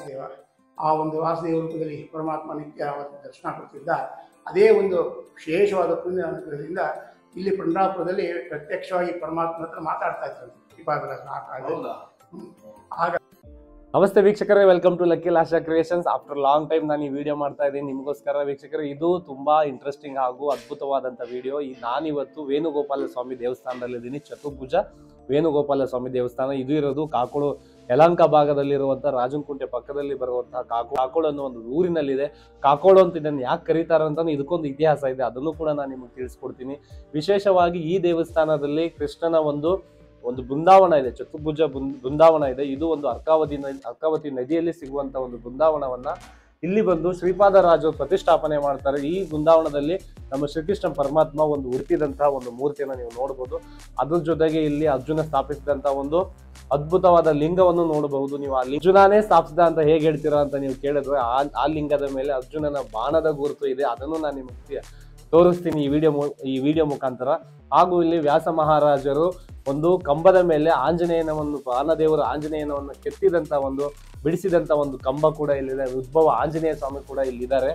ವ್ಯಾಸದೇವ ಆ ಒಂದು ವಾಸುದೇವ ರೂಪದಲ್ಲಿ ಪರಮಾತ್ಮ ನಿತ್ಯ ಅವತ್ತು ದರ್ಶನ ಕೊಡ್ತಿದ್ದ ಅದೇ ಒಂದು ವಿಶೇಷವಾದ ಪುಣ್ಯ ಅನುಗ್ರಹದಿಂದ ಇಲ್ಲಿ ಪಂಡ್ರಾಪುರದಲ್ಲಿ ಪ್ರತ್ಯಕ್ಷವಾಗಿ ಪರಮಾತ್ಮನ ಹತ್ರ ಮಾತಾಡ್ತಾ ಇದ್ರು ಶ್ರೀಪಾದರಾಜ ಆ ಕಾಲದಲ್ಲಿ ಹೌದಾ ಆಗ ನಮಸ್ತೆ ವೀಕ್ಷಕರೇ welcome to Lucky Lasha Creations after long time ನಾನು ಈ ವಿಡಿಯೋ ಮಾಡ್ತಾ ಇದ್ದೀನಿ ನಿಮಗೋಸ್ಕರ ವೀಕ್ಷಕರೇ ಇದು ತುಂಬಾ ಇಂಟ್ರೆಸ್ಟಿಂಗ್ ಹಾಗೂ ಅದ್ಭುತವಾದಂಥ ವಿಡಿಯೋ ಈ ನಾನಿವತ್ತು ವೇಣುಗೋಪಾಲ ಸ್ವಾಮಿ ದೇವಸ್ಥಾನದಲ್ಲಿದ್ದೀನಿ ಚತುರ್ಭುಜ ವೇಣುಗೋಪಾಲ ಸ್ವಾಮಿ ದೇವಸ್ಥಾನ ಇದು ಇರೋದು ಕಾಕೋಳು ಯಲಂಕ ಭಾಗದಲ್ಲಿರುವಂಥ ರಾಜನಕುಂಟೆ ಪಕ್ಕದಲ್ಲಿ ಬರುವಂತಹ ಕಾಕೋ ಕಾಕೋಳು ಅನ್ನೋ ಒಂದು ಊರಿನಲ್ಲಿದೆ ಕಾಕೋಳು ಅಂತ ಇದನ್ನು ಯಾಕೆ ಕರೀತಾರೆ ಅಂತ ಇದಕ್ಕೊಂದು ಇತಿಹಾಸ ಇದೆ ಅದನ್ನು ಕೂಡ ನಾನು ನಿಮಗೆ ತಿಳಿಸ್ಕೊಡ್ತೀನಿ ವಿಶೇಷವಾಗಿ ಈ ದೇವಸ್ಥಾನದಲ್ಲಿ ಕೃಷ್ಣನ ಒಂದು ಒಂದು ಬೃಂದಾವನ ಇದೆ ಚತುರ್ಭುಜ ಬೃಂದ್- ಬೃಂದಾವನ ಇದೆ ಇದು ಒಂದು ಅರ್ಕಾವತಿ ನದಿ ಅರ್ಕಾವತಿ ನದಿಯಲ್ಲಿ ಸಿಗುವಂತ ಒಂದು ಬೃಂದಾವನವನ್ನ ಇಲ್ಲಿ ಬಂದು ಶ್ರೀಪಾದರಾಜು ಪ್ರತಿಷ್ಠಾಪನೆ ಮಾಡ್ತಾರೆ ಈ ಬೃಂದಾವನದಲ್ಲಿ ನಮ್ಮ ಶ್ರೀಕೃಷ್ಣ ಪರಮಾತ್ಮ ಒಂದು ಹುಟ್ಟಿದಂತಹ ಒಂದು ಮೂರ್ತಿಯನ್ನು ನೀವು ನೋಡಬಹುದು ಅದ್ರ ಜೊತೆಗೆ ಇಲ್ಲಿ ಅರ್ಜುನ ಸ್ಥಾಪಿಸಿದಂತ ಒಂದು ಅದ್ಭುತವಾದ ಲಿಂಗವನ್ನು ನೋಡಬಹುದು ನೀವು ಆ ಲಿಂಗ- ಅರ್ಜುನನೇ ಸ್ಥಾಪಿಸಿದ ಅಂತ ಹೇಗೆ ಹೇಳ್ತೀರಾ ಅಂತ ನೀವು ಕೇಳಿದ್ರೆ ಆ ಆ ಲಿಂಗದ ಮೇಲೆ ಅರ್ಜುನನ ಬಾಣದ ಗುರುತು ಇದೆ ಅದನ್ನು ನಾನು ನಿಮಗೆ ತೋರಿಸ್ತೀನಿ ಈ ವಿಡಿಯೋ ಈ ವಿಡಿಯೋ ಮುಖಾಂತರ ಹಾಗೂ ಇಲ್ಲಿ ವ್ಯಾಸ ಮಹಾರಾಜರು ಒಂದು ಕಂಬದ ಮೇಲೆ ಆಂಜನೇಯನ ಒಂದು ಬಾಣದೇವರು ಆಂಜನೇಯನವನ್ನು ಕೆತ್ತಿದಂತ ಒಂದು ಬಿಡಿಸಿದಂತ ಒಂದು ಕಂಬ ಕೂಡ ಇಲ್ಲಿದೆ ಉದ್ಭವ ಆಂಜನೇಯ ಸ್ವಾಮಿ ಕೂಡ ಇಲ್ಲಿದ್ದಾರೆ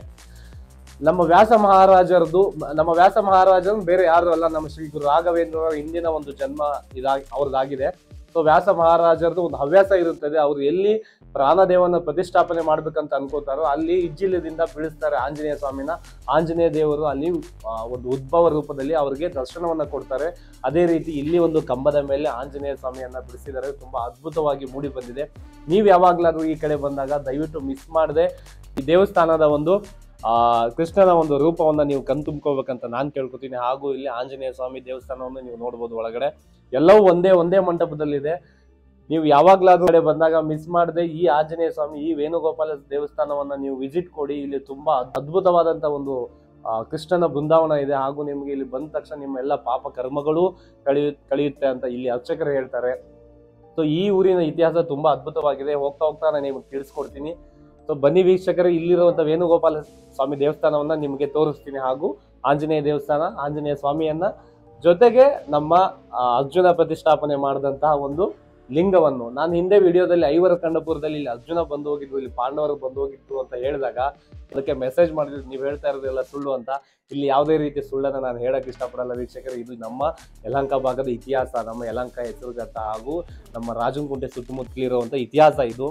ನಮ್ಮ ವ್ಯಾಸ ಮಹಾರಾಜರದು ನಮ್ಮ ವ್ಯಾಸ ಮಹಾರಾಜರು ಬೇರೆ ಯಾರು ಅಲ್ಲ ನಮ್ಮ ಶ್ರೀ ಗುರು ರಾಘವೇಂದ್ರ ಅವರ ಹಿಂದಿನ ಒಂದು ಜನ್ಮ ಇದಾಗಿ ಅವ್ರದ್ದಾಗಿದೆ ಸೊ ವ್ಯಾಸ ಮಹಾರಾಜರದು ಒಂದು ಹವ್ಯಾಸ ಇರುತ್ತದೆ ಅವರು ಎಲ್ಲಿ ಪ್ರಾಣದೇವನ ಪ್ರತಿಷ್ಠಾಪನೆ ಮಾಡ್ಬೇಕಂತ ಅನ್ಕೋತಾರೋ ಅಲ್ಲಿ ಇಜ್ಜಿಲದಿಂದ ಬೀಳಿಸ್ತಾರೆ ಆಂಜನೇಯ ಸ್ವಾಮಿನ ಆಂಜನೇಯ ದೇವರು ಅಲ್ಲಿ ಆ, ಒಂದು ಉದ್ಭವ ರೂಪದಲ್ಲಿ ಅವರಿಗೆ ದರ್ಶನವನ್ನ ಕೊಡ್ತಾರೆ ಅದೇ ರೀತಿ ಇಲ್ಲಿ ಒಂದು ಕಂಬದ ಮೇಲೆ ಆಂಜನೇಯ ಸ್ವಾಮಿಯನ್ನ ಬಿಡಿಸಿದ್ದಾರೆ ತುಂಬಾ ಅದ್ಭುತವಾಗಿ ಮೂಡಿ ಬಂದಿದೆ ನೀವು ಯಾವಾಗ್ಲಾದ್ರೂ ಈ ಕಡೆ ಬಂದಾಗ ದಯವಿಟ್ಟು ಮಿಸ್ ಮಾಡದೆ ಈ ದೇವಸ್ಥಾನದ ಒಂದು ಆ ಕೃಷ್ಣನ ಒಂದು ರೂಪವನ್ನ ನೀವು ಕಣ್ತುಂಬ್ಕೋಬೇಕಂತ ನಾನು ಕೇಳ್ಕೊತೀನಿ ಹಾಗೂ ಇಲ್ಲಿ ಆಂಜನೇಯ ಸ್ವಾಮಿ ದೇವಸ್ಥಾನವನ್ನು ನೀವು ನೋಡ್ಬೋದು ಒಳಗಡೆ ಎಲ್ಲವೂ ಒಂದೇ ಒಂದೇ ಮಂಟಪದಲ್ಲಿದೆ ನೀವು ಯಾವಾಗ್ಲಾದ್ರೂ ಕಡೆ ಬಂದಾಗ ಮಿಸ್ ಮಾಡದೆ ಈ ಆಂಜನೇಯ ಸ್ವಾಮಿ ಈ ವೇಣುಗೋಪಾಲ ದೇವಸ್ಥಾನವನ್ನ ನೀವು ವಿಸಿಟ್ ಕೊಡಿ ಇಲ್ಲಿ ತುಂಬಾ ಅದ್ಭುತವಾದಂತ ಒಂದು ಆ, ಕೃಷ್ಣನ ಬೃಂದಾವನ ಇದೆ ಹಾಗೂ ನಿಮಗೆ ಇಲ್ಲಿ ಬಂದ ತಕ್ಷಣ ನಿಮ್ಮ ಎಲ್ಲ ಪಾಪ ಕರ್ಮಗಳು ಕಳೆಯು ಕಳೆಯುತ್ತೆ ಅಂತ ಇಲ್ಲಿ ಅರ್ಚಕರು ಹೇಳ್ತಾರೆ ಸೊ ಈ ಊರಿನ ಇತಿಹಾಸ ತುಂಬಾ ಅದ್ಭುತವಾಗಿದೆ ಹೋಗ್ತಾ ಹೋಗ್ತಾ ನಾನು ನಿಮಗೆ ತಿಳಿಸ್ಕೊಡ್ತೀನಿ ಸೊ ಬನ್ನಿ ವೀಕ್ಷಕರೇ ಇಲ್ಲಿರುವಂತ ವೇಣುಗೋಪಾಲ ಸ್ವಾಮಿ ದೇವಸ್ಥಾನವನ್ನ ನಿಮಗೆ ತೋರಿಸ್ತೀನಿ ಹಾಗೂ ಆಂಜನೇಯ ದೇವಸ್ಥಾನ ಆಂಜನೇಯ ಸ್ವಾಮಿಯನ್ನ ಜೊತೆಗೆ ನಮ್ಮ ಆ, ಅರ್ಜುನ ಪ್ರತಿಷ್ಠಾಪನೆ ಮಾಡಿದಂತಹ ಒಂದು ಲಿಂಗವನ್ನು ನಾನು ಹಿಂದೆ ವಿಡಿಯೋದಲ್ಲಿ ಐವರ ಕಂಡಪುರದಲ್ಲಿ ಇಲ್ಲಿ ಅರ್ಜುನ ಬಂದು ಹೋಗಿದ್ರು ಇಲ್ಲಿ ಪಾಂಡವರು ಬಂದು ಹೋಗಿತ್ತು ಅಂತ ಹೇಳಿದಾಗ ಅದಕ್ಕೆ ಮೆಸೇಜ್ ಮಾಡಿದ್ರು ನೀವು ಹೇಳ್ತಾ ಇರೋದೆಲ್ಲ ಸುಳ್ಳು ಅಂತ ಇಲ್ಲಿ ಯಾವುದೇ ರೀತಿ ಸುಳ್ಳನ್ನ ನಾನು ಹೇಳಕ್ ಇಷ್ಟಪಡಲ್ಲ ವೀಕ್ಷಕರು ಇದು ನಮ್ಮ ಯಲಹಂಕ ಭಾಗದ ಇತಿಹಾಸ ನಮ್ಮ ಯಲಹಂಕ ಹೆಸರುಘಟ್ಟ ಹಾಗೂ ನಮ್ಮ ರಾಜನಕುಂಟೆ ಸುತ್ತಮುತ್ತಲಿರುವಂಥ ಇತಿಹಾಸ ಇದು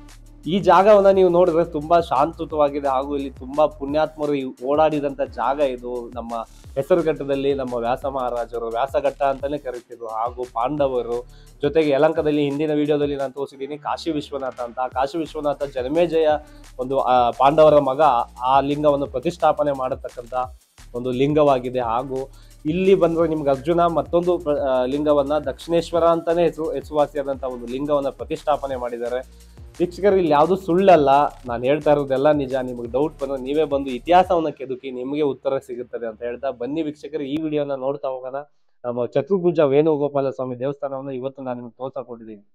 ಈ ಜಾಗವನ್ನ ನೀವು ನೋಡಿದ್ರೆ ತುಂಬಾ ಶಾಂತಯುತವಾಗಿದೆ ಹಾಗೂ ಇಲ್ಲಿ ತುಂಬಾ ಪುಣ್ಯಾತ್ಮರು ಈ ಓಡಾಡಿದಂತ ಜಾಗ ಇದು ನಮ್ಮ ಹೆಸರುಘಟ್ಟದಲ್ಲಿ ನಮ್ಮ ವ್ಯಾಸ ಮಹಾರಾಜರು ವ್ಯಾಸಘಟ್ಟ ಅಂತಾನೆ ಕರಿತಿದ್ರು ಹಾಗೂ ಪಾಂಡವರು ಜೊತೆಗೆ ಯಲಂಕದಲ್ಲಿ ಹಿಂದಿನ ವಿಡಿಯೋದಲ್ಲಿ ನಾನು ತೋರಿಸಿದ್ದೀನಿ ಕಾಶಿ ವಿಶ್ವನಾಥ ಅಂತ ಆ ಕಾಶಿ ವಿಶ್ವನಾಥ ಜನಮೇಜಯ ಒಂದು ಆ, ಪಾಂಡವರ ಮಗ ಆ ಲಿಂಗವನ್ನು ಪ್ರತಿಷ್ಠಾಪನೆ ಮಾಡತಕ್ಕಂತ ಒಂದು ಲಿಂಗವಾಗಿದೆ ಹಾಗೂ ಇಲ್ಲಿ ಬಂದ್ರೆ ನಿಮ್ಗೆ ಅರ್ಜುನ ಮತ್ತೊಂದು ಪ್ರ- ಆ, ಲಿಂಗವನ್ನ ದಕ್ಷಿಣೇಶ್ವರ ಅಂತಾನೆ ಹೆಸರು ಹೆಸರುವಾಸಿಯಾದಂತಹ ಒಂದು ಲಿಂಗವನ್ನ ಪ್ರತಿಷ್ಠಾಪನೆ ಮಾಡಿದ್ದಾರೆ ವೀಕ್ಷಕರು ಇಲ್ಲಿ ಯಾವುದು ಸುಳ್ಳಲ್ಲ ನಾನು ಹೇಳ್ತಾ ಇರೋದೆಲ್ಲ ನಿಜ ನಿಮಗೆ ಡೌಟ್ ಬಂದ್ರೆ ನೀವೇ ಬಂದು ಇತಿಹಾಸವನ್ನ ಕೆದಕಿ ನಿಮಗೆ ಉತ್ತರ ಸಿಗುತ್ತದೆ ಅಂತ ಹೇಳ್ತಾ ಬನ್ನಿ ವೀಕ್ಷಕರು ಈ ವಿಡಿಯೋನ ನೋಡ್ತಾ ಹೋಗೋಣ ನಮ್ಮ ಚತುರ್ಭುಜ ವೇಣುಗೋಪಾಲ ಸ್ವಾಮಿ ದೇವಸ್ಥಾನವನ್ನು ಇವತ್ತು ನಾನು ನಿಮ್ಗೆ ತೋರ್ಸಕ್ ಕೊಟ್ಟಿದ್ದೀನಿ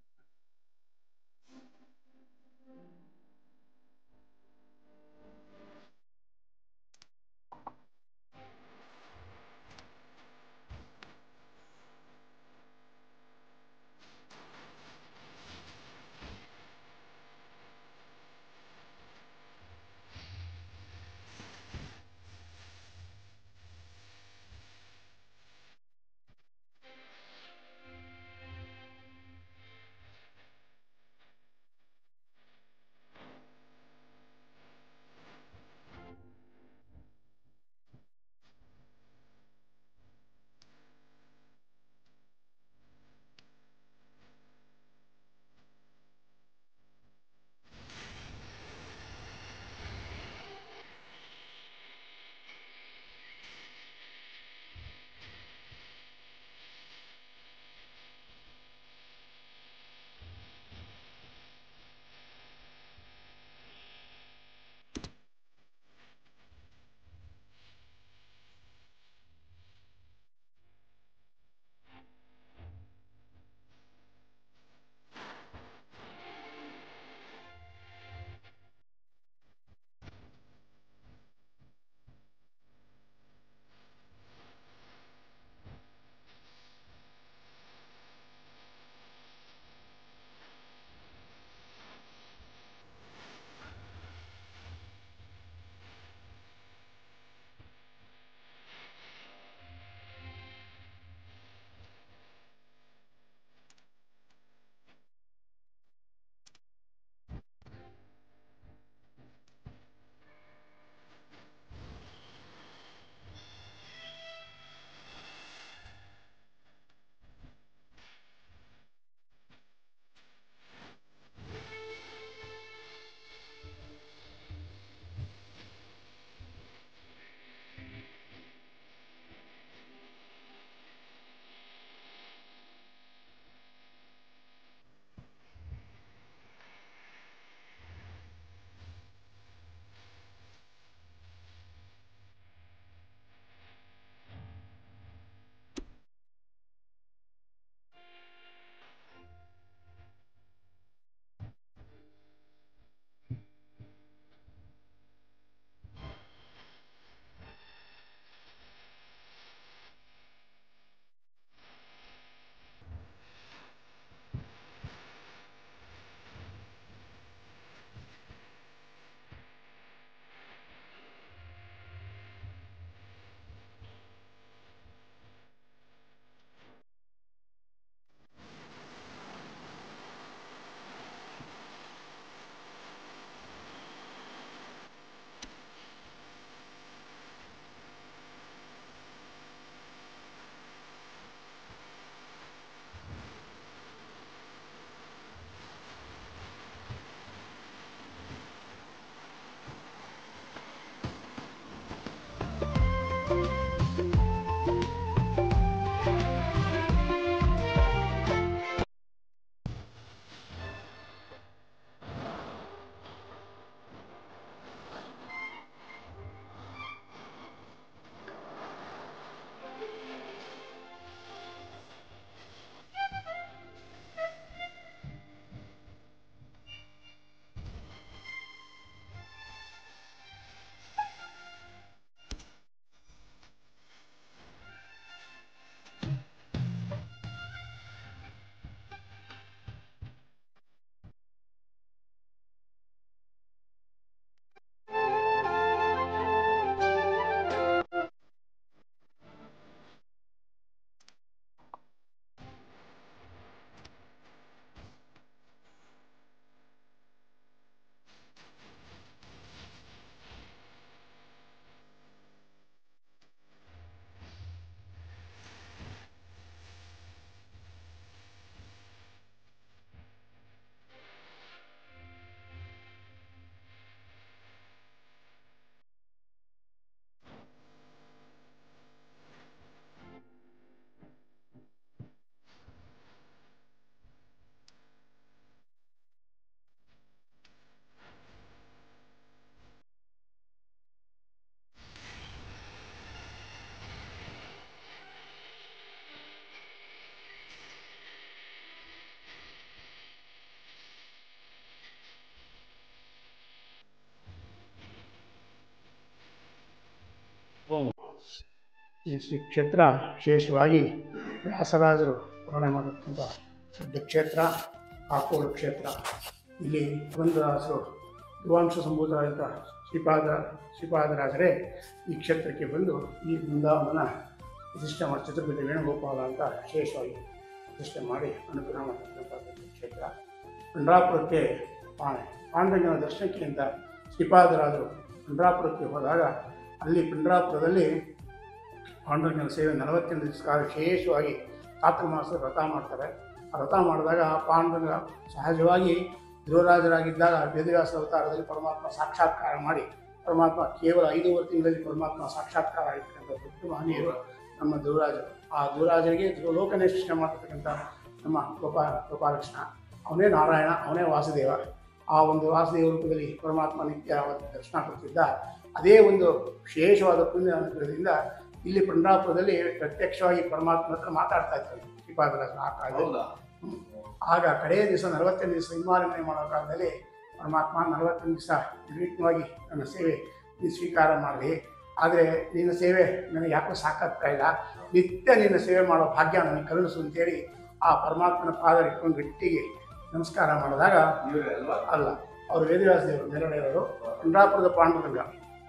ಈ ಶ್ರೀ ಕ್ಷೇತ್ರ ವಿಶೇಷವಾಗಿ ವ್ಯಾಸರಾಜರು ಪೂರ್ಣೆ ಮಾಡತಕ್ಕಂಥ ದೊಡ್ಡ ಕ್ಷೇತ್ರ ಕಾಕೋಡು ಕ್ಷೇತ್ರ ಇಲ್ಲಿ ಪುರಂದರದಾಸರು ಧ್ರುವಾಂಶ ಸಂಭೂತರಾದಂಥ ಶ್ರೀಪಾದ ಶ್ರೀಪಾದರಾಜರೇ ಈ ಕ್ಷೇತ್ರಕ್ಕೆ ಬಂದು ಈ ಬೃಂದಾವನ ಪ್ರತಿಷ್ಠೆ ಮಾಡಿ ಚತುರ್ಭುಜ ವೇಣುಗೋಪಾಲ ಅಂತ ವಿಶೇಷವಾಗಿ ಪ್ರತಿಷ್ಠೆ ಮಾಡಿ ಅನುಗ್ರಹ ಮಾಡತಕ್ಕಂಥ ದೊಡ್ಡ ಕ್ಷೇತ್ರ ಪಂಡ್ರಾಪುರಕ್ಕೆ ಪಾ- ಪಾಂಡವನ ದರ್ಶನಕ್ಕೆ ಅಂತ ಶ್ರೀಪಾದರಾಜರು ಪಂಡ್ರಾಪುರಕ್ಕೆ ಹೋದಾಗ ಅಲ್ಲಿ ಪಂಡ್ರಾಪುರದಲ್ಲಿ ಪಾಂಡುರಂಗನ ಸೇವೆ ನಲವತ್ತೆಂಟು ದಿವಸ ಕಾಲ ವಿಶೇಷವಾಗಿ ಚಾತುರ್ಮಾಸದ ವ್ರತ ಮಾಡ್ತಾರೆ ಆ ವ್ರತ ಮಾಡಿದಾಗ ಪಾಂಡುರಂಗ ಸಹಜವಾಗಿ ಧ್ರುವರಾಜರಾಗಿದ್ದಾಗ ವೇದವ್ಯಾಸ ಅವತಾರದಲ್ಲಿ ಪರಮಾತ್ಮ ಸಾಕ್ಷಾತ್ಕಾರ ಮಾಡಿ ಪರಮಾತ್ಮ ಕೇವಲ ಐದೂವರೆ ತಿಂಗಳಲ್ಲಿ ಪರಮಾತ್ಮ ಸಾಕ್ಷಾತ್ಕಾರ ಆಗಿರ್ತಕ್ಕಂಥ ದೊಡ್ಡ ಮಹನೀಯರು ನಮ್ಮ ಧ್ರುವರಾಜರು ಆ ಧ್ರುವರಾಜರಿಗೆ ಧ್ರುವಲೋಕನೇ ಸೃಷ್ಟಿ ಮಾಡ್ತಕ್ಕಂಥ ನಮ್ಮ ಗೋಪಾಲ ಗೋಪಾಲಕೃಷ್ಣ ಅವನೇ ನಾರಾಯಣ ಅವನೇ ವಾಸುದೇವ ಆ ಒಂದು ವಾಸುದೇವ ರೂಪದಲ್ಲಿ ಪರಮಾತ್ಮ ನಿತ್ಯ ಅವತ್ತು ದರ್ಶನ ಕೊಡ್ತಿದ್ದ ಅದೇ ಒಂದು ವಿಶೇಷವಾದ ಪುಣ್ಯ ಅನುಗ್ರಹದಿಂದ ಇಲ್ಲಿ ಪಂಡ್ರಾಪುರದಲ್ಲಿ ಪ್ರತ್ಯಕ್ಷವಾಗಿ ಪರಮಾತ್ಮ ಹತ್ರ ಮಾತಾಡ್ತಾ ಇದ್ದಾರೆ ಶ್ರೀಪಾದರಾಜ ಆ ಕಾಲದಲ್ಲಿ ಹ್ಮ್. ಆಗ ಕಡೆಯ ದಿವಸ ನಲವತ್ತೆಂಟು ದಿವಸ ಹಿಮಾಲಯ ಮಾಡೋ ಕಾಲದಲ್ಲಿ ಪರಮಾತ್ಮ ನಲವತ್ತೆಂಟು ದಿವಸ ನಿರ್ವಿಘ್ನವಾಗಿ ನನ್ನ ಸೇವೆ ನೀನು ಸ್ವೀಕಾರ ಮಾಡಿದೆ ಆದರೆ ನಿನ್ನ ಸೇವೆ ನನಗೆ ಯಾಕೋ ಸಾಕಾಗ್ತಾ ಇಲ್ಲ ನಿತ್ಯ ನಿನ್ನ ಸೇವೆ ಮಾಡೋ ಭಾಗ್ಯ ನನಗೆ ಕರುಣಿಸು ಅಂತೇಳಿ ಆ ಪರಮಾತ್ಮನ ಪಾದ ಇಟ್ಕೊಂಡು ಗಟ್ಟಿಗೆ ನಮಸ್ಕಾರ ಮಾಡಿದಾಗ ಅಲ್ಲ ಅವರು ವೇದವ್ಯಾಸ ದೇವರು ನೆರವೇರವರು ಪಂಡ್ರಾಪುರದ ಪಾಂಡುರಂಗ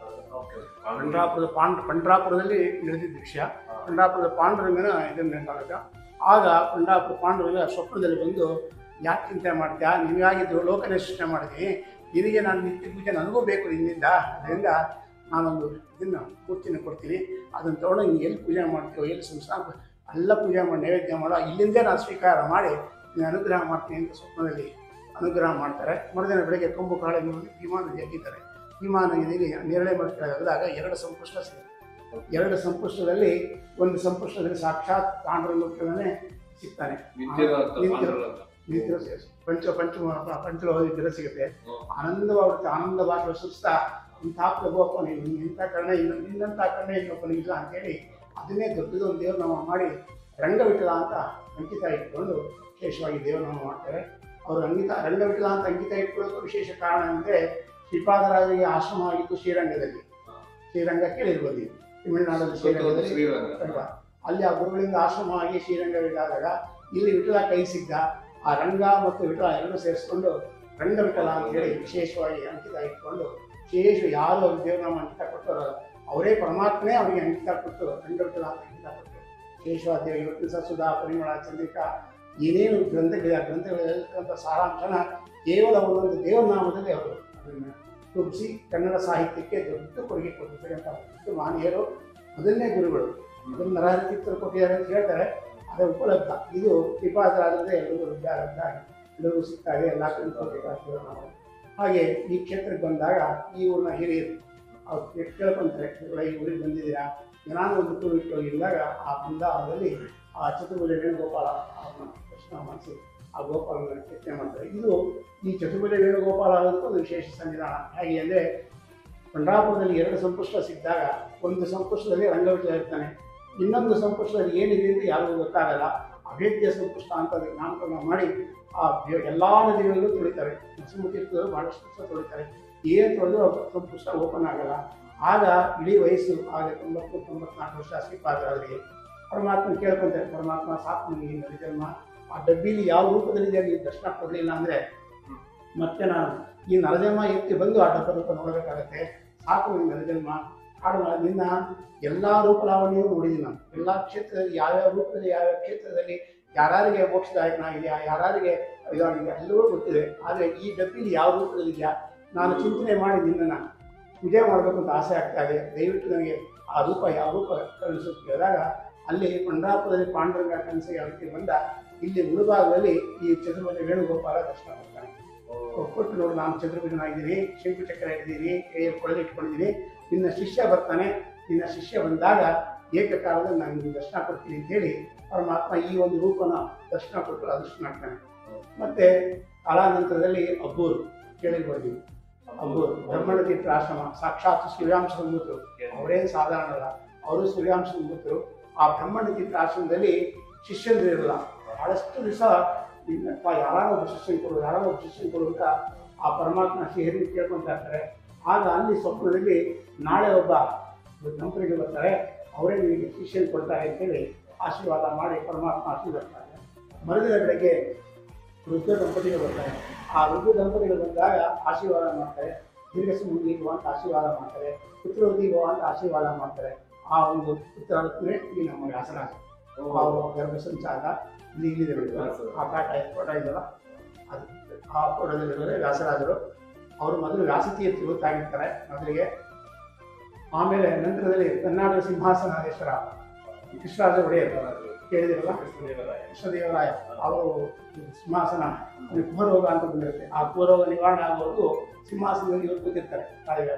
ಪಂಡ್ರಾಪುರದ ಪಾಂಡ್ ಪಂಡ್ರಾಪುರದಲ್ಲಿ ನಡೆದಿದ್ದ ವಿಷಯ ಪಂಡ್ರಾಪುರದ ಪಾಂಡುರಂಗನ ಇದನ್ನು ನೆನಪಾಗ ಆಗ ಪಂಡ್ರಾಪುರ ಪಾಂಡುರಂಗ ಸ್ವಪ್ನದಲ್ಲಿ ಬಂದು ಯಾಕೆ ಚಿಂತೆ ಮಾಡ್ತೀಯಾ ನೀವಾಗಿದ್ರು ಲೋಕನೇ ಸೃಷ್ಟಿ ಮಾಡಿದ್ದೀನಿ ನಿನಗೆ ನಾನು ನಿತ್ಯ ಪೂಜೆ ನನಗೂ ಬೇಕು ನಿನ್ನಿಂದ ಅದರಿಂದ ನಾನೊಂದು ಇದನ್ನು ಮೂರ್ತಿನ ಕೊಡ್ತೀನಿ ಅದನ್ನು ತೊಗೊಂಡು ನೀನು ಎಲ್ಲಿ ಪೂಜೆ ಮಾಡ್ತೀವೋ ಎಲ್ಲಿ ಸಂಸ್ಥಾನ ಎಲ್ಲ ಪೂಜೆ ಮಾಡಿ ನೈವೇದ್ಯ ಮಾಡೋ ಇಲ್ಲಿಂದೇ ನಾನು ಸ್ವೀಕಾರ ಮಾಡಿ ನೀನು ಅನುಗ್ರಹ ಮಾಡ್ತೀನಿ ಅಂತ ಸ್ವಪ್ನದಲ್ಲಿ ಅನುಗ್ರಹ ಮಾಡ್ತಾರೆ ಮರುದಿನ ಬೆಳಗ್ಗೆ ಕೊಂಬು ಕಾಳಿಗೆ ಹೋಗಿ ಭೀಮಾ ನದಿ ಅಗ್ಗಿದ್ದಾರೆ ಭೀಮಾ ನದಿಯಲ್ಲಿ ನೇರಳೆ ಮರ ಕೆಳಗಾದಾಗ ಎರಡು ಸಂಪುಷ್ಟ ಸಿಗುತ್ತೆ ಎರಡು ಸಂಪುಷ್ಟದಲ್ಲಿ ಒಂದು ಸಂಪುಷ್ಟದಲ್ಲಿ ಸಾಕ್ಷಾತ್ ಪಾಂಡುರಂಗನೇ ಸಿಗ್ತಾನೆ ನಿಂತಿರೋ ಪಂಚ ಪಂಚ ಪಂಚಲೋಹದ ಸಿಗುತ್ತೆ ಆನಂದವಾಗುತ್ತೆ ಆನಂದ ಭಾಷೆ ಸುಸ್ತಾ ಇಂಥ ಪ್ರಭುವಪ್ಪ ನೀನು ಇಂಥ ಕರ್ಣ ಇನ್ನು ನಿನ್ನಂಥ ಕರ್ಣ ಇನ್ನೊಬ್ಬನಿಗಿಲ್ಲ ಅಂತೇಳಿ ಅದನ್ನೇ ದೊಡ್ಡದೊಂದು ದೇವ್ರನಾಮ ಮಾಡಿ ರಂಗವಿಠಲ ಅಂತ ಅಂಕಿತ ಇಟ್ಕೊಂಡು ವಿಶೇಷವಾಗಿ ದೇವನಾಮ ಮಾಡ್ತಾರೆ ಅವರು ಅಂಕಿತ ರಂಗವಿಠಲ ಅಂತ ಅಂಕಿತ ಇಟ್ಕೊಳ್ಳೋಕೆ ವಿಶೇಷ ಕಾರಣ ಅಂದರೆ ಶ್ರೀಪಾದರಾಜರಿಗೆ ಆಶ್ರಮ ಆಗಿತ್ತು ಶ್ರೀರಂಗದಲ್ಲಿ ಶ್ರೀರಂಗ ಕೇಳಿರ್ಬೋದು ನೀವು. ತಮಿಳುನಾಡಲ್ಲಿ ಶ್ರೀರಂಗದಲ್ಲಿ ಅಲ್ವಾ? ಅಲ್ಲಿ ಆ ಗುರುಗಳಿಂದ ಆಶ್ರಮ ಆಗಿ ಶ್ರೀರಂಗವಿಟ್ಟಾದಾಗ ಇಲ್ಲಿ ವಿಠಲ ಕೈ ಸಿಗ್ಗ ಆ ರಂಗ ಮತ್ತು ವಿಠಲ ಎರಡು ಸೇರಿಸ್ಕೊಂಡು ರಂಗ ವಿಠಲ ಅಂತ ಹೇಳಿ ವಿಶೇಷವಾಗಿ ಅಂಕಿತ ಇಟ್ಕೊಂಡು ವಿಶೇಷ ಯಾರು ಅವ್ರ ದೇವನಾಮ ಅಂಕಿತ ಕೊಟ್ಟರೋ ಅವರೇ ಪರಮಾತ್ಮನೇ ಅವರಿಗೆ ಅಂಕಿತ ಕೊಟ್ಟು ರಂಗ ವಿಠಲ ಅಂತ ಅಂಕಿತ ಕೊಟ್ಟು ವಿಶೇಷವಾದ ದೇವ ಇವತ್ತಿನ ಸಹ ಸುಧಾ ಪರಿಮಳ ಚಂದ್ರಿಕಾ ಏನೇನು ಗ್ರಂಥಗಳಿವೆ ಆ ಗ್ರಂಥಗಳಲ್ಲಿರ್ತಕ್ಕಂಥ ಸಾರಾಂಶನ ಕೇವಲ ಒಂದೊಂದು ದೇವನಾಮದಲ್ಲಿ ಅವರು ಅದನ್ನು ರೂಪಿಸಿ ಕನ್ನಡ ಸಾಹಿತ್ಯಕ್ಕೆ ದೊಡ್ಡ ಕೊಡುಗೆ ಕೊಟ್ಟಿರ್ತಕ್ಕಂಥ ದೊಡ್ಡ ಮಾನೀಯರು ಮೊದಲನೇ ಗುರುಗಳು ಅದನ್ನು ನರಹರಿತೀರ್ಥರು ಕೊಟ್ಟಿದ್ದಾರೆ ಅಂತ ಹೇಳ್ತಾರೆ ಅದು ಉಪಲಬ್ಧ ಇದು ಶ್ರೀಪಾದರಾಜರೇ ಎಲ್ಲರಿಗೂ ಲಭ್ಯ ಎಲ್ಲರಿಗೂ ಸಿಗ್ತಾರೆ ಎಲ್ಲ ಕಲಿತ್ಕೊಳ್ಬೇಕಾಗ್ತದೆ ನಾವು ಹಾಗೆ ಈ ಕ್ಷೇತ್ರಕ್ಕೆ ಬಂದಾಗ ಈ ಊರಿನ ಹಿರಿಯರು ಅವ್ರು ಕೇ- ಕೇಳ್ಕೊಂತಾರೆ "ಗುರುಗಳೇ, ಈ ಊರಿಗೆ ಬಂದಿದ್ದೀರಾ ನಾನು ಒಂದು ಟೂರ್ ಇಟ್ಟು ಹೋಗಿದ್ದಾಗ ಆ ಬೃಂದಾವನದಲ್ಲಿ ಆ ಚತುರ್ಭುಜ ವೇಣುಗೋಪಾಲ ಅವ್ರನ್ನ ದರ್ಶನ ಮಾಡಿಸಿ ಆ ಗೋಪಾಲನ ಕೆತ್ತನೆ ಮಾಡ್ತಾರೆ ಇದು ಈ ಚತುರ್ಭುಜ ವೇಣುಗೋಪಾಲ ಅನ್ನೋದಕ್ಕೆ ಒಂದು ವಿಶೇಷ ಸನ್ನಿಧಾನ ಹೇಗೆ ಅಂದರೆ ಪಂಡ್ರಾಪುರದಲ್ಲಿ ಎರಡು ಸಂಪುಷ್ಟ ಸಿಕ್ಕಿದಾಗ ಒಂದು ಸಂಪುಷ್ಟದಲ್ಲಿ ರಂಗವಿಠಲ ಇರ್ತಾನೆ ಇನ್ನೊಂದು ಸಂಪುಷ್ಟದಲ್ಲಿ ಏನಿದೆ ಅಂತ ಯಾರಿಗೂ ಗೊತ್ತಾಗಲ್ಲ ಅಭೇದ್ಯ ಸಂಪುಷ್ಟ ಅಂತ ಅದಕ್ಕೆ ನಾಮಕರಣ ಮಾಡಿ ಆ ಎಲ್ಲ ನದಿಗಳಲ್ಲೂ ತೊಳಿತಾರೆ ನರಸಿಂಹತೀರ್ಥರು ಭಾಳಷ್ಟು ದಿವಸ ತೊಳಿತಾರೆ ಏನು ತೊಳೆದ್ರು ಆ ಸಂಪುಷ್ಟ ಓಪನ್ ಆಗಲ್ಲ ಆಗ ಇಡೀ ವಯಸ್ಸು ಆಗ ತೊಂಬತ್ತು ತೊಂಬತ್ನಾಲ್ಕು ವರ್ಷ ಶ್ರೀಪಾದರಾಜರಿಗೆ ಪರಮಾತ್ಮ ಕೇಳ್ಕೊಂತಾರೆ ಪರಮಾತ್ಮ ಸಾಕು ನನಗೆ ಈ ನರಜನ್ಮ ಆ ಡಬ್ಬಿಲಿ ಯಾವ ರೂಪದಲ್ಲಿದೆ ನೀವು ದರ್ಶನ ಕೊಡಲಿಲ್ಲ ಅಂದರೆ ಮತ್ತೆ ನಾನು ಈ ನರಜನ್ಮ ಎತ್ತಿ ಬಂದು ಆ ಡಬ್ಬ ರೂಪ ನೋಡಬೇಕಾಗತ್ತೆ ಸಾಕು ಈ ನರಜನ್ಮ ಹಾಡು ಮಾಡು. ನಿನ್ನ ಎಲ್ಲ ರೂಪ ಲಾವಣಿಯೂ ನೋಡಿದ್ದೀನಿ ನಾನು ಎಲ್ಲ ಕ್ಷೇತ್ರದಲ್ಲಿ ಯಾವ್ಯಾವ ರೂಪದಲ್ಲಿ ಯಾವ್ಯಾವ ಕ್ಷೇತ್ರದಲ್ಲಿ ಯಾರ್ಯಾರಿಗೆ ಮೋಕ್ಷದಾಯಕನಾಗಿದೆಯಾ ಯಾರ್ಯಾರಿಗೆ ಇದಾಗಿದೆ ಎಲ್ಲವೂ ಗೊತ್ತಿದೆ ಆದರೆ ಈ ಡಬ್ಬಿಲಿ ಯಾವ ರೂಪದಲ್ಲಿದೆಯಾ ನಾನು ಚಿಂತನೆ ಮಾಡಿ ನಿನ್ನನ್ನು ಪೂಜೆ ಮಾಡಬೇಕು ಅಂತ ಆಸೆ ಆಗ್ತಾ ಇದೆ ದಯವಿಟ್ಟು ನನಗೆ ಆ ರೂಪ ಯಾವ ರೂಪ ಕಳಿಸು ಕೇಳಿದಾಗ ಅಲ್ಲಿ ಪಂಡ್ರಾಪುರದಲ್ಲಿ ಪಾಂಡುರಂಗ ಕನಸಿಗೆ ಅದಕ್ಕೆ ಬಂದ ಇಲ್ಲಿ ಮುಳುಭಾಗದಲ್ಲಿ ಈ ಚತುರ್ಭುಜ ವೇಣುಗೋಪಾಲ ದರ್ಶನ ಕೊಡ್ತಾನೆ ಕೊಟ್ಟು ನೋಡು ನಾನು ಚತುರ್ಭುಜನಾಗಿದ್ದೀನಿ ಶಂಕು ಚಕ್ರ ಇಟ್ಟಿದ್ದೀನಿ ಕೈಯಲ್ಲಿ ಕೊಳಲು ಇಟ್ಕೊಂಡಿದ್ದೀನಿ ನಿನ್ನ ಶಿಷ್ಯ ಬರ್ತಾನೆ ನಿನ್ನ ಶಿಷ್ಯ ಬಂದಾಗ ಏಕಕಾಲದಲ್ಲಿ ನಾನು ನಿನ್ನ ದರ್ಶನ ಕೊಡ್ತೀನಿ ಅಂತೇಳಿ ಪರಮಾತ್ಮ ಈ ಒಂದು ರೂಪನ ದರ್ಶನ ಕೊಟ್ಟು ಅದೃಷ್ಟನಾಗ್ತಾನೆ ಮತ್ತೆ ಕಾಲಾನಂತರದಲ್ಲಿ ಅಬ್ಬೂರು ಕೇಳಿರ್ಬೋದು ನೀವು ಅಬ್ಬೂರು ಬ್ರಹ್ಮಣ ತೀರ್ಥ ಆಶ್ರಮ ಸಾಕ್ಷಾತ್ ಸೂರ್ಯಾಂಶ ಸಂಭೂತರು ಅವರೇನು ಸಾಧಾರಣ ಅಲ್ಲ ಅವರು ಸೂರ್ಯಾಂಶ ಸಂಭೂತರು ಆ ಬ್ರಹ್ಮಣ ತೀರ್ಥ ಆಶ್ರಮದಲ್ಲಿ ಶಿಷ್ಯಂದ್ರು ಇರಲ್ಲ ಬಹಳಷ್ಟು ದಿವಸ ಇನ್ನಪ್ಪ ಯಾರೋ ಒಬ್ಬ ಶಿಷ್ಯನ ಕೊಡು ಯಾರೋ ಒಬ್ಬ ಶಿಷ್ಯನ ಕೊಡು ಅಂತ ಆ ಪರಮಾತ್ಮ ಶ್ರೀಹರಿ ಕೇಳ್ಕೊಂತ ಇರ್ತಾರೆ ಆಗ ಅಲ್ಲಿ ಸ್ವಪ್ನದಲ್ಲಿ ನಾಳೆ ಒಬ್ಬ ದಂಪತಿಗೆ ಬರ್ತಾರೆ ಅವರೇ ನಿಮಗೆ ಶಿಷ್ಯನ್ ಕೊಡ್ತಾರೆ ಅಂತೇಳಿ ಆಶೀರ್ವಾದ ಮಾಡಿ ಪರಮಾತ್ಮ ಆಶೀರ್ವಾದ ಮರುದಿನ ಬೆಳಗ್ಗೆ ವೃದ್ಧ ದಂಪತಿಗಳು ಬರ್ತಾರೆ ಆ ವೃದ್ಧ ದಂಪತಿಗಳು ಬಂದಾಗ ಆಶೀರ್ವಾದ ಮಾಡ್ತಾರೆ ದೀರ್ಘ ಸುಮಂಗಿ ಅಂತ ಆಶೀರ್ವಾದ ಮಾಡ್ತಾರೆ ಪುತ್ರವತಿ ಭವ ಅಂತ ಆಶೀರ್ವಾದ ಮಾಡ್ತಾರೆ ಆ ಒಂದು ಪುತ್ರರತ್ನೇ ಈ ನಮ್ಮ ವ್ಯಾಸರಾಜ ಅವರು ಗರ್ಭ ಸಂಚಾರ ಇಲ್ಲಿ ಇಲ್ಲಿದೆ ನೋಡಿ. ಆ ಕಾಟ ಫೋಟೋ ಇದೆಯಲ್ಲ ಅದು ಆ ಫೋಟೋದಲ್ಲಿರೋದೇ ವ್ಯಾಸರಾಜರು ಅವರು ಮೊದಲು ವ್ಯಾಸತೀರ್ಥ ಗೊತ್ತಾಗಿರ್ತಾರೆ ಮೊದಲಿಗೆ ಆಮೇಲೆ ನಂತರದಲ್ಲಿ ಕರ್ನಾಟಕ ಸಿಂಹಾಸನಾಧೀಶ್ವರ ಕೃಷ್ಣರಾಜ ಒಡೆಯರ್ ಕೇಳಿದಿರಲ್ಲ ಕೃಷ್ಣದೇವರಾಯ ಅವರು ಸಿಂಹಾಸನ ಅವ್ರಿಗೆ ಕುಹರೋಗ ಅಂತ ಬಂದಿರುತ್ತೆ ಆ ಕುಹರೋಗ ನಿವಾರಣೆ ಆಗುವವರೆಗೂ ಸಿಂಹಾಸನದಲ್ಲಿ ಇವರು ಕೂತಿರ್ತಾರೆ ತಾಯಿಗೆ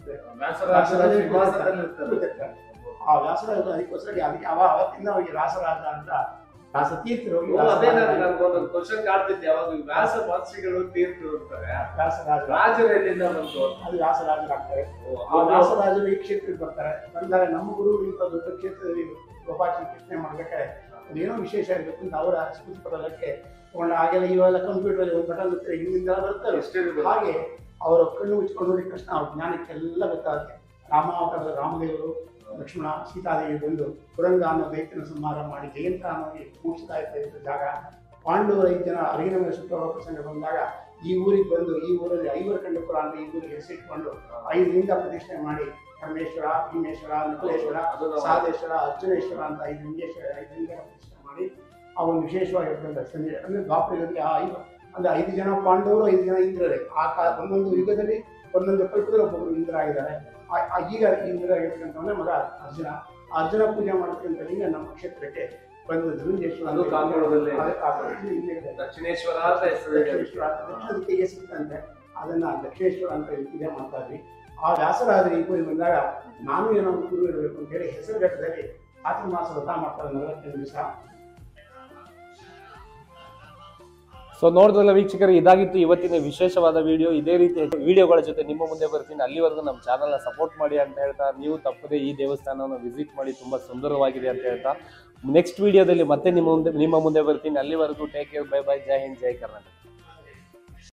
ಕೂತಿರ್ತಾರೆ ಆ ವ್ಯಾಸರಾಜರು ಅದಕ್ಕೋಸ್ಕರ ಅದಕ್ಕೆ ಅವ ಅವತ್ತಿಂದ ಅವರಿಗೆ ವ್ಯಾಸರಾಜ ಅಂತ ವ್ಯಾಸತೀರ್ಥರು ಹೋಗಿ ಅದೇ ವ್ಯಾಸರಾಜ- ನನ್ಗೊಂದೊಂದು ಕ್ವಶನ್ ಕಾಡ್ತಿದ್ದೆ ಯಾವಾಗ ವ್ಯಾಸ ಮಹರ್ಷಿಗಳು ತೀರ್ಥರು ಇರ್ತಾರೆ ವ್ಯಾಸರಾಜ ರಾಜರು ಎಲ್ಲಿಂದ ಬಂತು ಅದು ವ್ಯಾಸರಾಜರಾಗ್ತಾರೆ ಆ ಅವ್ರು ವ್ಯಾಸರಾಜರು ಈ ಕ್ಷೇತ್ರಕ್ಕೆ ಬರ್ತಾರೆ ಬಂದಾಗ ನಮ್ಮ ಗುರು ಇಂಥ ದೊಡ್ಡ ಕ್ಷೇತ್ರದಲ್ಲಿ ಗೋಪಾಲ ಕೃಷ್ಣ ಮಾಡ್ಬೇಕಾದ್ರೆ ಅದೇನೋ ವಿಶೇಷ ಇರಬೇಕು ಅಂತ ಅವರ ಸ್ಮೃತಿ ಪಟಲಕ್ಕೆ ತಗೊಂಡ ಹಾಗೆಲ್ಲ ಇವೆಲ್ಲ ಕಂಪ್ಯೂಟರ್ ಒಂದು ಬಟನ್ ಗೊತ್ತಿಲ್ಲ ಹಿಂದಿಂದ ಬರ್ತವೆ ಎಷ್ಟೇ ಇರ್ಬೋದು. ಹಾಗೆ ಅವರ ಕಣ್ಣು ಮುಚ್ಕೊಂಡು ನೋಡಿ ಕೃಷ್ಣ ಅವ್ರ ಜ್ಞಾನಕ್ಕೆಲ್ಲ ಗೊತ್ತಾಗುತ್ತೆ ರಾಮಾವತಾರದ ರಾಮದೇವರು ಲಕ್ಷ್ಮಣ ಸೀತಾದೇವಿ ಬಂದು ಕುರಂಗ ಅನ್ನೋ ದೈತ್ಯನ ಸಂಹಾರ ಮಾಡಿ ಜಯಂತ ಅನ್ನೋ ಮುಗಿಸ್ತಾ ಇದ್ದ ಜಾಗ ಪಾಂಡವರು ಐದು ಜನ ಅರಿಗಿನ ಮೇಲೆ ಸುಟ್ಟವರ ಪ್ರಸಂಗ ಬಂದಾಗ ಈ ಊರಿಗೆ ಬಂದು ಈ ಊರಲ್ಲಿ ಐವರ ಕಂಡಪುರ ಅಂತ ಈ ಊರಿಗೆ ಹೆಸರಿಟ್ಕೊಂಡು ಐದು ಲಿಂಗ ಪ್ರತಿಷ್ಠೆ ಮಾಡಿ ಪರಮೇಶ್ವರ ಭೀಮೇಶ್ವರ ನಕಲೇಶ್ವರ ಅದು ನಾವು- ಸಾಧೇಶ್ವರ ಅರ್ಜುನೇಶ್ವರ ಅಂತ ಐದು ಲಿಂಗೇಶ್ವರ ಐದು ಲಿಂಗ ಪ್ರತಿಷ್ಠೆ ಮಾಡಿ ಆ ಒಂದು ವಿಶೇಷವಾಗಿರ್ತಕ್ಕಂಥ ಸಂಜೆ ಅಂದ್ರೆ ದ್ವಾಪರದಲ್ಲಿ ಆ ಐದು ಅಂದ್ರೆ ಐದು ಜನ ಪಾಂಡವರು ಐದು ಜನ ಇಂದ್ರರೇ ಆ ಕಾ ಒಂದೊಂದು ಯುಗದಲ್ಲಿ ಒಂದೊಂದು ಕಲ್ಪದಲ್ಲಿ ಒಬ್ಬೊಬ್ಬರು ಇಂದ್ರ ಆಗಿದ್ದಾರೆ ಆ- ಆ ಈಗ ಇಂದ್ರ ಆಗಿರ್ತಕ್ಕಂಥವನೇ ಮಗ ಅರ್ಜುನ ಆ ಅರ್ಜುನ ಪೂಜೆ ಮಾಡತಕ್ಕಂಥ ಲಿಂಗ ನಮ್ಮ ಕ್ಷೇತ್ರಕ್ಕೆ ಬಂದು ಧನುಂಜೇಶ್ವರ ಅದು ಕಾಂಬೋಳದಲ್ಲಿ. ಅದು ಕಾಂಬೋಳದಲ್ಲಿ ಇಲ್ಲೇ ಇದೆ. ದಕ್ಷಿಣೇಶ್ವರ ಅಂತ ಹೆಸರು ಇದೆ. ದಕ್ಷಿಣೇಶ್ವರ ಅಂತ ದಕ್ಷಿಣ ದಿಕ್ಕಿಗೆ ಸಿಕ್ತಂತೆ ಅದನ್ನ ದಕ್ಷಿಣೇಶ್ವರ ಅಂತ ಇದೇ ಮಾಡ್ತಾ ಇದ್ವಿ ಆ ವ್ಯಾಸರಾಜರು ಈ ಊರಿಗೆ ಬಂದಾಗ ನಾನು ಏನೋ ಒಂದು ಗುರು ಇರಬೇಕು ಅಂತ ಹೇಳಿ ಹೆಸರು ಘಟ್ಟದಲ್ಲಿ ಚಾತುರ್ಮಾಸ ವ್ರತ ಮಾಡ್ತಾರೆ ನಲವತ್ತೈದು ದಿವಸ ಸೊ ನೋಡಿದ್ರಲ್ಲ ವೀಕ್ಷಕರು ಇದಾಗಿತ್ತು ಇವತ್ತಿನ ವಿಶೇಷವಾದ ವಿಡಿಯೋ ಇದೇ ರೀತಿ ವಿಡಿಯೋಗಳ ಜೊತೆ ನಿಮ್ಮ ಮುಂದೆ ಬರ್ತೀನಿ ಅಲ್ಲಿವರೆಗೂ ನಮ್ಮ ಚಾನಲ್ನ ಸಪೋರ್ಟ್ ಮಾಡಿ ಅಂತ ಹೇಳ್ತಾ ನೀವು ತಪ್ಪದೆ ಈ ದೇವಸ್ಥಾನವನ್ನು ವಿಸಿಟ್ ಮಾಡಿ ತುಂಬ ಸುಂದರವಾಗಿದೆ ಅಂತ ಹೇಳ್ತಾ ನೆಕ್ಸ್ಟ್ ವಿಡಿಯೋದಲ್ಲಿ ಮತ್ತೆ ನಿಮ್ಮ ಮುಂದೆ ನಿಮ್ಮ ಮುಂದೆ ಬರ್ತೀನಿ ಅಲ್ಲಿವರೆಗೂ ಟೇಕ್ ಕೇರ್ ಬೈ ಬೈ ಜೈ ಹಿಂದ್ ಜೈ ಕರ್ನಾಟಕ